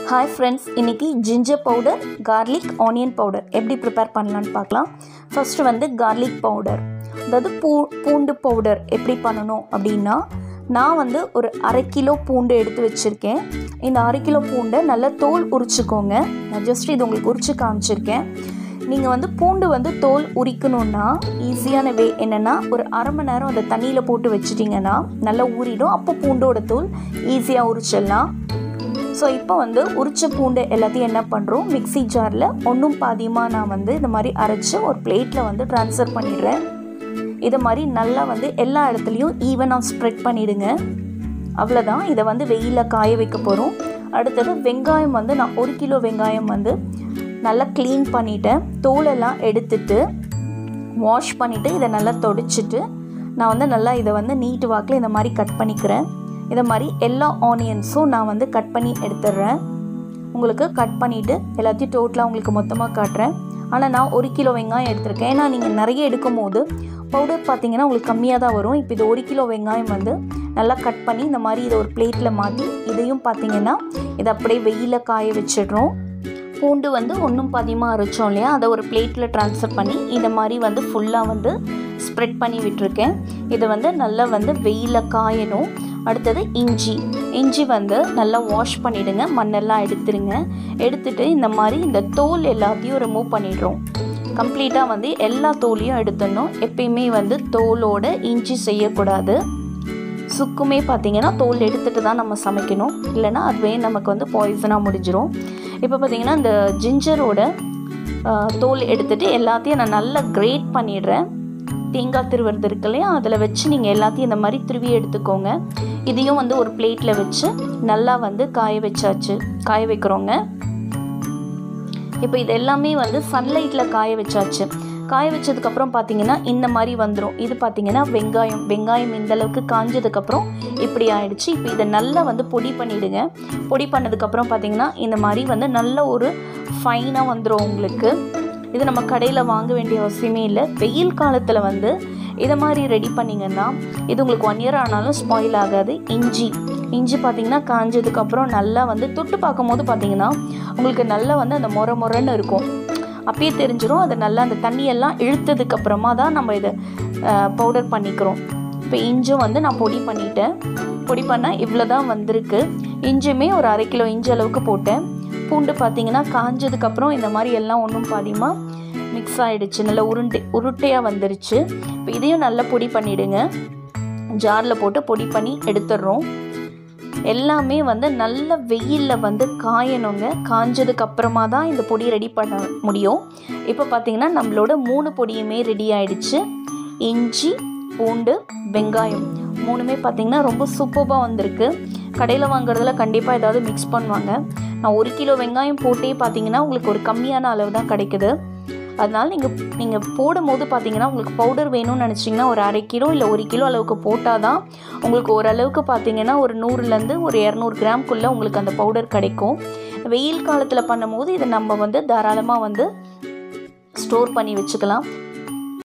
hi friends இன்றைக்கி ginger powder garlic onion powder எப்படி prepare பண்ணலான்னு பார்க்கலாம் ஃபஸ்ட்டு வந்து கார்லிக் பவுடர் அதாவது பூ பூண்டு பவுடர் எப்படி பண்ணணும் அப்படின்னா நான் வந்து ஒரு அரை கிலோ பூண்டு எடுத்து வச்சுருக்கேன் இந்த அரை கிலோ பூண்டை நல்லா தோல் உரிச்சுக்கோங்க நான் ஜஸ்ட் இது உங்களுக்கு உரிச்சு காமிச்சிருக்கேன் நீங்கள் வந்து பூண்டு வந்து தோல் உரிக்கணுன்னா ஈஸியான வே என்னென்னா ஒரு அரை மணி நேரம் அதை தண்ணியில் போட்டு வச்சிட்டிங்கன்னா நல்லா ஊறிடும் அப்போ பூண்டோட தோல் ஈஸியாக உரிச்சிடலாம் ஸோ இப்போ வந்து உரிச்ச பூண்டு எல்லாத்தையும் என்ன பண்ணுறோம் மிக்ஸி ஜாரில் ஒன்றும் பாதியமாக நான் வந்து இந்த மாதிரி அரைச்சி ஒரு பிளேட்டில் வந்து ட்ரான்ஸ்ஃபர் பண்ணிடுறேன் இதை மாதிரி நல்லா வந்து எல்லா இடத்துலையும் ஈவனாக ஸ்ப்ரெட் பண்ணிவிடுங்க அவ்வளோதான் இதை வந்து வெயிலில் காய வைக்க போகிறோம் அடுத்தது வெங்காயம் வந்து நான் ஒரு கிலோ வெங்காயம் வந்து நல்லா க்ளீன் பண்ணிவிட்டேன் தோலெல்லாம் எடுத்துட்டு வாஷ் பண்ணிவிட்டு இதை நல்லா தொடச்சிட்டு நான் வந்து நல்லா இதை வந்து நீட்டு வாக்கில் இந்த மாதிரி கட் பண்ணிக்கிறேன் இதை மாதிரி எல்லா ஆனியன்ஸும் நான் வந்து கட் பண்ணி எடுத்துடுறேன் உங்களுக்கு கட் பண்ணிவிட்டு எல்லாத்தையும் டோட்டலாக உங்களுக்கு மொத்தமாக காட்டுறேன் ஆனால் நான் ஒரு கிலோ வெங்காயம் எடுத்திருக்கேன் ஏன்னா நீங்கள் நிறைய எடுக்கும் போது பவுடர் பார்த்தீங்கன்னா உங்களுக்கு கம்மியாக தான் வரும் இப்போ இது ஒரு கிலோ வெங்காயம் வந்து நல்லா கட் பண்ணி இந்த மாதிரி இதை ஒரு பிளேட்டில் மாற்றி இதையும் பார்த்தீங்கன்னா இதை அப்படியே வெயிலில் காய வச்சிடுறோம் பூண்டு வந்து ஒன்றும் பதியமாக அரைச்சோம் இல்லையா அதை ஒரு பிளேட்டில் ட்ரான்ஸ்ஃபர் பண்ணி இந்த மாதிரி வந்து ஃபுல்லாக வந்து ஸ்ப்ரெட் பண்ணி விட்டுருக்கேன் இதை வந்து நல்லா வந்து வெயிலில் காயணும் அடுத்தது இஞ்சி இஞ்சி வந்து நல்லா வாஷ் பண்ணிவிடுங்க மண்ணெல்லாம் எடுத்துருங்க எடுத்துட்டு இந்த மாதிரி இந்த தோல் எல்லாத்தையும் ரிமூவ் பண்ணிடுறோம் கம்ப்ளீட்டாக வந்து எல்லா தோலையும் எடுத்துடணும் எப்பயுமே வந்து தோலோட இஞ்சி செய்யக்கூடாது சுக்குமே பார்த்தீங்கன்னா தோல் எடுத்துகிட்டு தான் நம்ம சமைக்கணும் இல்லைனா அதுவே நமக்கு வந்து பாய்சனாக முடிஞ்சிடும் இப்போ பார்த்தீங்கன்னா இந்த ஜிஞ்சரோட தோல் எடுத்துகிட்டு எல்லாத்தையும் நான் நல்லா கிரேட் பண்ணிடுறேன் தேங்காய் திருவுறது இருக்கு இல்லையா அதில் வச்சு நீங்கள் எல்லாத்தையும் இந்த மாதிரி திருவி எடுத்துக்கோங்க இதையும் வந்து ஒரு பிளேட்டில் வச்சு நல்லா வந்து காய வச்சாச்சு காய வைக்கிறோங்க இப்போ இது எல்லாமே வந்து சன்லைட்டில் காய வச்சாச்சு காய வச்சதுக்கப்புறம் பார்த்தீங்கன்னா இந்த மாதிரி வந்துடும் இது பார்த்தீங்கன்னா வெங்காயம் வெங்காயம் இந்த அளவுக்கு காஞ்சதுக்கப்புறம் இப்படி ஆயிடுச்சு இப்போ இதை நல்லா வந்து பொடி பண்ணிவிடுங்க பொடி பண்ணதுக்கப்புறம் பார்த்தீங்கன்னா இந்த மாதிரி வந்து நல்ல ஒரு ஃபைனாக வந்துடும் உங்களுக்கு இது நம்ம கடையில் வாங்க வேண்டிய அவசியமே இல்லை வெயில் காலத்தில் வந்து இதை மாதிரி ரெடி பண்ணிங்கன்னா இது உங்களுக்கு ஒன் இயர் ஆனாலும் ஸ்பாயில் ஆகாது இஞ்சி இஞ்சி பார்த்தீங்கன்னா காஞ்சதுக்கப்புறம் நல்லா வந்து தொட்டு பார்க்கும்போது பார்த்தீங்கன்னா உங்களுக்கு நல்லா வந்து அந்த முறை முறைன்னு இருக்கும் அப்பயே தெரிஞ்சிடும் அது நல்லா அந்த தண்ணியெல்லாம் இழுத்ததுக்கு அப்புறமா தான் நம்ம இதை பவுடர் பண்ணிக்கிறோம் இப்போ இஞ்சும் வந்து நான் பொடி பண்ணிட்டேன் பொடி பண்ணால் இவ்வளோ தான் வந்திருக்கு இஞ்சுமே ஒரு அரை கிலோ இஞ்சி அளவுக்கு போட்டேன் பூண்டு பார்த்தீங்கன்னா காஞ்சதுக்கப்புறம் இந்த மாதிரி எல்லாம் ஒன்றும் பாதியமாக மிக்ஸ் ஆகிடுச்சு நல்லா உருண்டை உருட்டையாக வந்துருச்சு இப்போ இதையும் நல்லா பொடி பண்ணிவிடுங்க ஜாரில் போட்டு பொடி பண்ணி எடுத்துடுறோம் எல்லாமே வந்து நல்ல வெயிலில் வந்து காயணுங்க காஞ்சதுக்கு அப்புறமா தான் இந்த பொடி ரெடி பண்ண முடியும் இப்போ பார்த்தீங்கன்னா நம்மளோட மூணு பொடியுமே ரெடி ஆயிடுச்சு இஞ்சி பூண்டு வெங்காயம் மூணுமே பார்த்திங்கன்னா ரொம்ப சூப்பராக வந்திருக்கு கடையில் வாங்குறதுல கண்டிப்பாக ஏதாவது மிக்ஸ் பண்ணுவாங்க நான் ஒரு கிலோ வெங்காயம் போட்டே பார்த்தீங்கன்னா உங்களுக்கு ஒரு கம்மியான அளவு தான் கிடைக்குது அதனால் நீங்கள் நீங்கள் போடும்போது பார்த்தீங்கன்னா உங்களுக்கு பவுடர் வேணும்னு நினச்சிங்கன்னா ஒரு அரை கிலோ இல்லை ஒரு கிலோ அளவுக்கு போட்டால் தான் உங்களுக்கு ஓரளவுக்கு பார்த்தீங்கன்னா ஒரு நூறுலேருந்து ஒரு இரநூறு கிராம்குள்ளே உங்களுக்கு அந்த பவுடர் கிடைக்கும் வெயில் காலத்தில் பண்ணும்போது இதை நம்ம வந்து தாராளமாக வந்து ஸ்டோர் பண்ணி வச்சுக்கலாம்